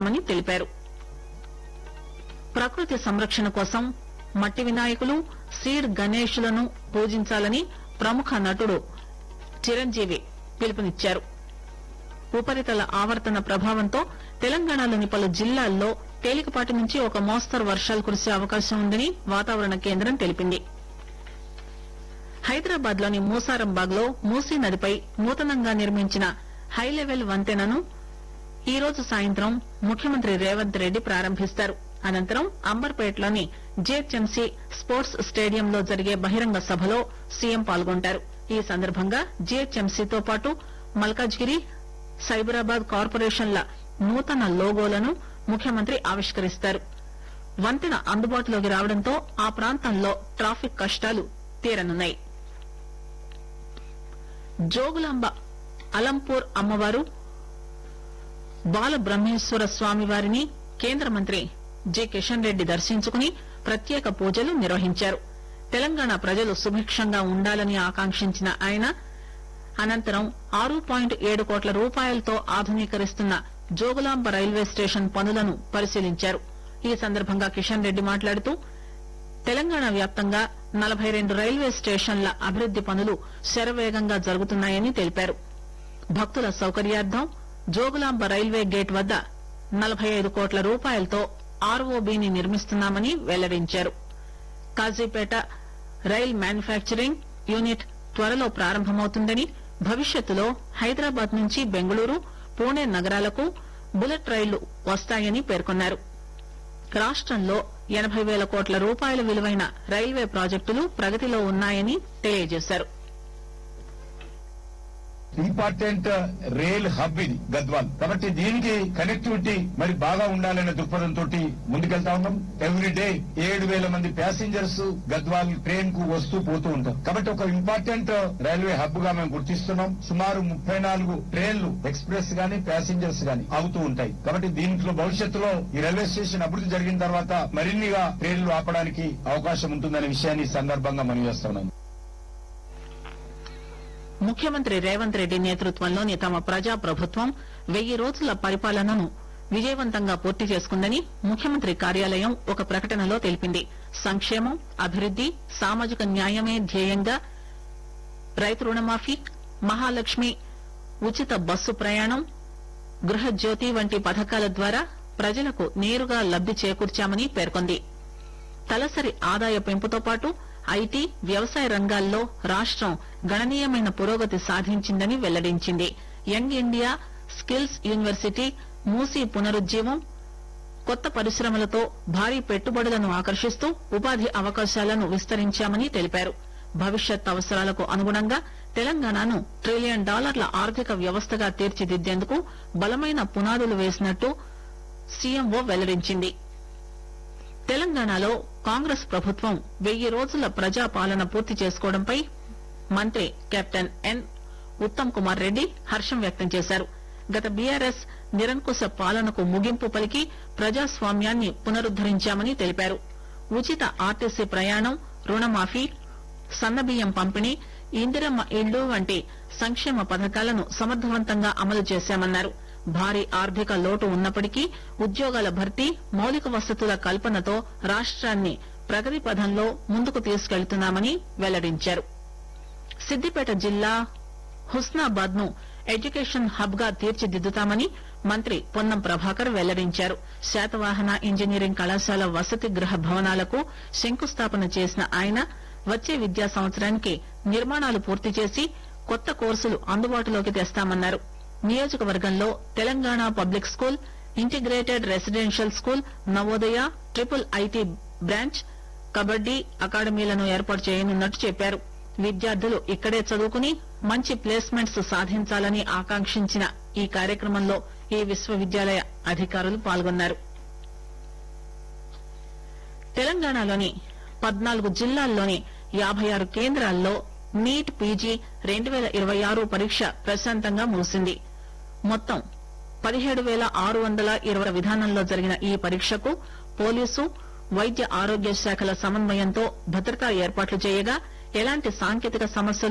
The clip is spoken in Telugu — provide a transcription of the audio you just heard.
అని తెలిపారు ప్రకృతి సంరక్షణ కోసం మట్టి వినాయకులు సీడ్ గణేశులను పూజించాలని ప్రముఖ నటుడు చిరంజీవి పిలుపునిచ్చారు ఉపరితల ఆవర్తన ప్రభావంతో తెలంగాణలోని పలు జిల్లాల్లో తేలికపాటి నుంచి ఒక మోస్తరు వర్షాలు కురిసే అవకాశం ఉందని వాతావరణ కేంద్రం తెలిపింది హైదరాబాద్ లోని మూసారంబాగ్ లో మూసీ నదిపై నూతనంగా నిర్మించిన హైలెవెల్ వంతెనను ఈ రోజు సాయంత్రం ముఖ్యమంత్రి రేవంత్ రెడ్డి ప్రారంభిస్తారు అనంతరం అంబర్పేటలోని జీహెచ్ఎంసీ స్పోర్ట్స్ స్టేడియంలో జరిగే బహిరంగ సభలో సీఎం పాల్గొంటారు ఈ సందర్భంగా జీహెచ్ఎంసీతో పాటు మల్కాజ్గిరి సైబరాబాద్ కార్పొరేషన్ల నూతన లోగోలను ముఖ్యమంత్రి ఆవిష్కరిస్తారు వంతెన అందుబాటులోకి రావడంతో ఆ ప్రాంతంలో ట్రాఫిక్ కష్టాలు తీరనున్నాయి జోగులాంబ అలంపూర్ అమ్మవారు బాల బ్రహ్మేశ్వర స్వామి వారిని కేంద్ర మంత్రి జి కిషన్ రెడ్డి దర్శించుకుని ప్రత్యేక పూజలు నిర్వహించారు తెలంగాణ ప్రజలు సుభిక్షంగా ఉండాలని ఆకాంక్షించిన ఆయన అనంతరం ఆరు పాయింట్ ఏడు కోట్ల రూపాయలతో ఆధునీకరిస్తున్న జోగులాంబ రైల్వే స్టేషన్ పనులను పరిశీలించారు ఈ సందర్భంగా కిషన్ రెడ్డి మాట్లాడుతూ తెలంగాణ వ్యాప్తంగా నలభై రెండు రైల్వే స్టేషన్ల అభివృద్ది పనులు శరవేగంగా జరుగుతున్నాయని తెలిపారు భక్తుల సౌకర్యార్థం జోగులాంబ రైల్వే గేట్ వద్ద నలభై ఐదు కోట్ల రూపాయలతో ఆర్ఓబీని నిర్మిస్తున్నామని వెల్లడించారు కాజీపేట రైల్ మ్యానుఫ్యాక్చరింగ్ యూనిట్ త్వరలో ప్రారంభమవుతుందని భవిష్యత్తులో హైదరాబాద్ నుంచి బెంగళూరు పూణే నగరాలకు బుల్లెట్ రైళ్లు వస్తాయని పేర్కొన్నారు రాష్టంలో ఎనబై వేల కోట్ల రూపాయల విలువైన రైల్వే ప్రాజెక్టులు ప్రగతిలో ఉన్నాయని తెలియజేశారు ఇంపార్టెంట్ రైల్ హబ్ ఇది గద్వాల్ కాబట్టి దీనికి కనెక్టివిటీ మరి బాగా ఉండాలనే దృక్పథంతో ముందుకెళ్తా ఉన్నాం ఎవ్రీ డే ఏడు వేల మంది ప్యాసింజర్స్ గద్వాల్ ట్రైన్ కు వస్తూ పోతూ ఉంటారు కాబట్టి ఒక ఇంపార్టెంట్ రైల్వే హబ్ గా మేము గుర్తిస్తున్నాం సుమారు ముప్పై నాలుగు ట్రైన్లు ఎక్స్ప్రెస్ గాని ప్యాసింజర్స్ గాని ఆగుతూ ఉంటాయి కాబట్టి దీంట్లో భవిష్యత్తులో ఈ రైల్వే స్టేషన్ అభివృద్ధి జరిగిన తర్వాత మరిన్నిగా ట్రైన్లు ఆపడానికి అవకాశం ఉంటుందనే విషయాన్ని ఈ సందర్భంగా మనం చేస్తున్నాం ముఖ్యమంత్రి రేవంత్ రెడ్డి నేతృత్వంలోని తమ ప్రజా ప్రభుత్వం వెయ్యి రోజుల పరిపాలనను విజయవంతంగా పూర్తి చేసుకుందని ముఖ్యమంత్రి కార్యాలయం ఒక ప్రకటనలో తెలిపింది సంక్షేమం అభివృద్ది సామాజిక న్యాయమే ధ్యేయంగా రైతు రుణమాఫీ మహాలక్ష్మి ఉచిత బస్సు ప్రయాణం గృహజ్యోతి వంటి పథకాల ద్వారా ప్రజలకు నేరుగా లబ్ది చేకూర్చామని పేర్కొంది తలసరి ఆదాయ పెంపుతో పాటు ఐటీ వ్యవసాయ రంగాల్లో రాష్టం గణనీయమైన పురోగతి సాధించిందని వెల్లడించింది young India skills university Musi పునరుజ్జీవం కొత్త పరిశ్రమలతో భారీ పెట్టుబడులను ఆకర్షిస్తూ ఉపాధి అవకాశాలను విస్తరించామని తెలిపారు భవిష్యత్ అవసరాలకు అనుగుణంగా తెలంగాణను ట్రిలియన్ డాలర్ల ఆర్థిక వ్యవస్థగా తీర్చిదిద్దేందుకు బలమైన పునాదులు వేసినట్టు సీఎంఓ వెల్లడించింది తెలంగాణలో కాంగ్రెస్ ప్రభుత్వం వెయ్యి రోజుల ప్రజాపాలన పూర్తి చేసుకోవడంపై మంత్రి కెప్టెన్ ఎన్ ఉత్తమ్ కుమార్ రెడ్డి హర్షం వ్యక్తం చేశారు గత బీఆర్ఎస్ నిరంకుశ పాలనకు ముగింపు పలికి ప్రజాస్వామ్యాన్ని పునరుద్దరించామని తెలిపారు ఉచిత ఆర్టీసీ ప్రయాణం రుణమాఫీ సన్నబియ్యం పంపిణీ ఇందిరమ్మ ఇళ్లు వంటి సంక్షేమ పథకాలను సమర్థవంతంగా అమలు చేశామన్నారు భారీ ఆర్థిక లోటు ఉన్నప్పటికీ ఉద్యోగాల భర్తీ మౌలిక వసతుల కల్పనతో రాష్ట్రాన్ని ప్రగతి పథంలో ముందుకు తీసుకెళ్తున్నామని వెల్లడించారు సిద్దిపేట జిల్లా హుస్నాబాద్ ను ఎడ్యుకేషన్ హబ్ గా తీర్చిదిద్దుతామని మంత్రి పొన్నం ప్రభాకర్ వెల్లడించారు శాతవాహన ఇంజనీరింగ్ కళాశాల వసతి గృహ భవనాలకు శంకుస్థాపన చేసిన ఆయన వచ్చే విద్యా సంవత్సరానికి నిర్మాణాలు పూర్తి చేసి కొత్త కోర్సులు అందుబాటులోకి తెస్తామన్నారు నియోజకవర్గంలో Telangana public school integrated residential school Navodaya triple IT branch kabaddi అకాడమీలను ఏర్పాటు చేయనున్నట్టు చెప్పారు విద్యార్థులు ఇక్కడే చదువుకుని మంచి ప్లేస్మెంట్స్ సాధించాలని ఆకాంక్షించిన ఈ కార్యక్రమంలో ఈ విశ్వవిద్యాలయ అధికారులు పాల్గొన్నారు తెలంగాణలోని పద్నాలుగు జిల్లాల్లోని యాభై ఆరు కేంద్రాల్లో నీట్ పీజీ రెండు వేల ఇరవై ఆరు పరీక్ష ప్రశాంతంగా ముగిసింది మొత్తం పదిహేడు వేల ఆరు వందల ఇరవై విధానంలో జరిగిన ఈ పరీక్షకు పోలీసు వైద్య ఆరోగ్య శాఖల సమన్వయంతో భద్రతా ఏర్పాట్లు చేయగా ఎలాంటి సాంకేతిక సమస్యలు